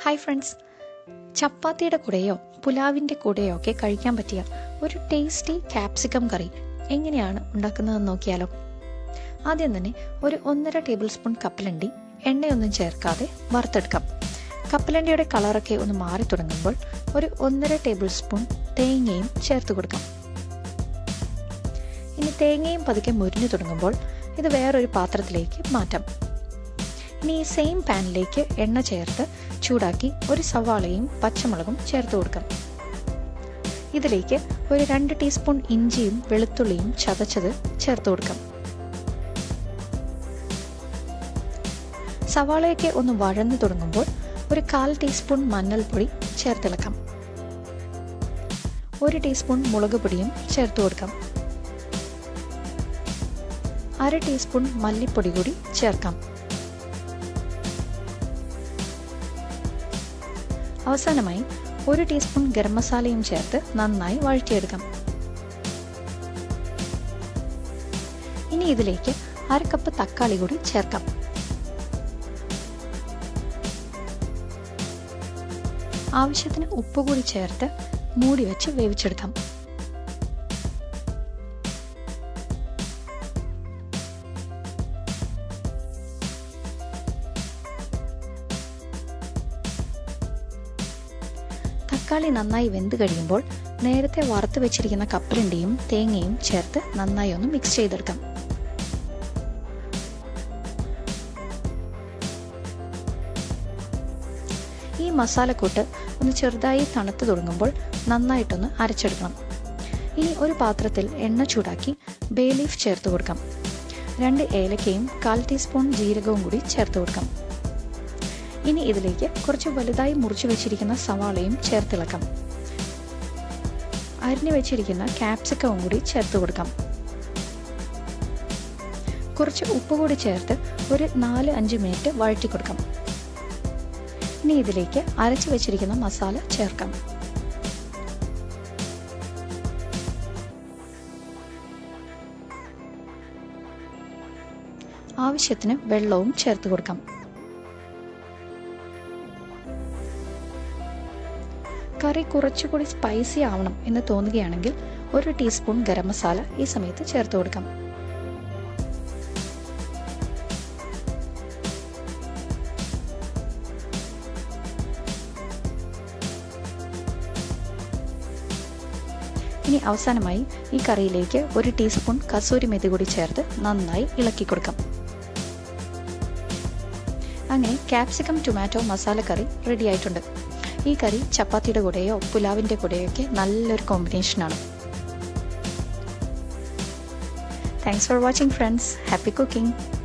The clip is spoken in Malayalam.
ഹായ് ഫ്രണ്ട്സ് ചപ്പാത്തിയുടെ കൂടെയോ പുലാവിൻ്റെ കൂടെയോ ഒക്കെ കഴിക്കാൻ പറ്റിയ ഒരു ടേസ്റ്റി ക്യാപ്സിക്കം കറി എങ്ങനെയാണ് ഉണ്ടാക്കുന്നതെന്ന് നോക്കിയാലോ ആദ്യം തന്നെ ഒരു ഒന്നര ടേബിൾ സ്പൂൺ കപ്പലണ്ടി എണ്ണയൊന്നും ചേർക്കാതെ വറുത്തെടുക്കാം കപ്പലണ്ടിയുടെ കളറൊക്കെ ഒന്ന് മാറി തുടങ്ങുമ്പോൾ ഒരു ഒന്നര ടേബിൾ സ്പൂൺ തേങ്ങയും ചേർത്ത് കൊടുക്കാം ഇനി തേങ്ങയും പതുക്കെ മുരിഞ്ഞു തുടങ്ങുമ്പോൾ ഇത് വേറൊരു പാത്രത്തിലേക്ക് മാറ്റാം ഇനി ഈ സെയിം പാനിലേക്ക് എണ്ണ ചേർത്ത് ചൂടാക്കി ഒരു സവാളയും പച്ചമുളകും ചേർത്ത് കൊടുക്കാം ഇതിലേക്ക് ഒരു രണ്ട് ടീസ്പൂൺ ഇഞ്ചിയും വെളുത്തുള്ളിയും ചതച്ചത് ചേർത്ത് കൊടുക്കാം സവാളയൊക്കെ ഒന്ന് വഴന്നു തുടങ്ങുമ്പോൾ ഒരു കാൽ ടീസ്പൂൺ മഞ്ഞൾപ്പൊടി ചേർത്തിളക്കാം ഒരു ടീസ്പൂൺ മുളക് പൊടിയും ചേർത്ത് കൊടുക്കാം അര ടീസ്പൂൺ മല്ലിപ്പൊടി കൂടി ചേർക്കാം അവസാനമായി ഒരു ടീസ്പൂൺ ഗരം മസാലയും ചേർത്ത് നന്നായി വഴറ്റിയെടുക്കാം ഇനി ഇതിലേക്ക് അര കപ്പ് തക്കാളി കൂടി ചേർക്കാം ആവശ്യത്തിന് ഉപ്പ് കൂടി ചേർത്ത് മൂടി വെച്ച് വേവിച്ചെടുക്കാം തക്കാളി നന്നായി വെന്ത് കഴിയുമ്പോൾ നേരത്തെ വറുത്ത് വെച്ചിരിക്കുന്ന കപ്പലണ്ടിയും തേങ്ങയും ചേർത്ത് നന്നായി ഒന്ന് മിക്സ് ചെയ്തെടുക്കാം ഈ മസാലക്കൂട്ട് ഒന്ന് ചെറുതായി തണുത്ത് തുടങ്ങുമ്പോൾ നന്നായിട്ടൊന്ന് അരച്ചെടുക്കണം ഇനി ഒരു പാത്രത്തിൽ എണ്ണ ചൂടാക്കി ബേ ലീഫ് ചേർത്ത് കൊടുക്കാം രണ്ട് ഏലക്കയും കാൽ ടീസ്പൂൺ ജീരകവും കൂടി ചേർത്ത് കൊടുക്കാം ഇനി ഇതിലേക്ക് കുറച്ച് വലുതായി മുറിച്ചു വെച്ചിരിക്കുന്ന സവാളയും ചേർത്തിളക്കാം അരിഞ്ഞു വെച്ചിരിക്കുന്ന ക്യാപ്സിക്കവും കൂടി ചേർത്ത് കൊടുക്കാം കുറച്ച് ഉപ്പ് കൂടി ചേർത്ത് ഒരു നാല് അഞ്ച് മിനിറ്റ് വഴറ്റി കൊടുക്കാം ഇനി ഇതിലേക്ക് അരച്ചു വെച്ചിരിക്കുന്ന മസാല ചേർക്കാം ആവശ്യത്തിന് വെള്ളവും ചേർത്ത് കൊടുക്കാം കറി കുറച്ചുകൂടി സ്പൈസി ആവണം എന്ന് തോന്നുകയാണെങ്കിൽ ഒരു ടീസ്പൂൺ ഗരം മസാല ഈ സമയത്ത് ചേർത്ത് കൊടുക്കാം ഇനി അവസാനമായി ഈ കറിയിലേക്ക് ഒരു ടീസ്പൂൺ കസൂരി മെതി കൂടി ചേർത്ത് നന്നായി ഇളക്കി കൊടുക്കാം അങ്ങനെ capsicum tomato masala curry ready ആയിട്ടുണ്ട് ഈ കറി ചപ്പാത്തിയുടെ കൂടെയോ പുലാവിൻ്റെ കൂടെയോ ഒക്കെ നല്ലൊരു കോമ്പിനേഷനാണ് thanks for watching friends happy cooking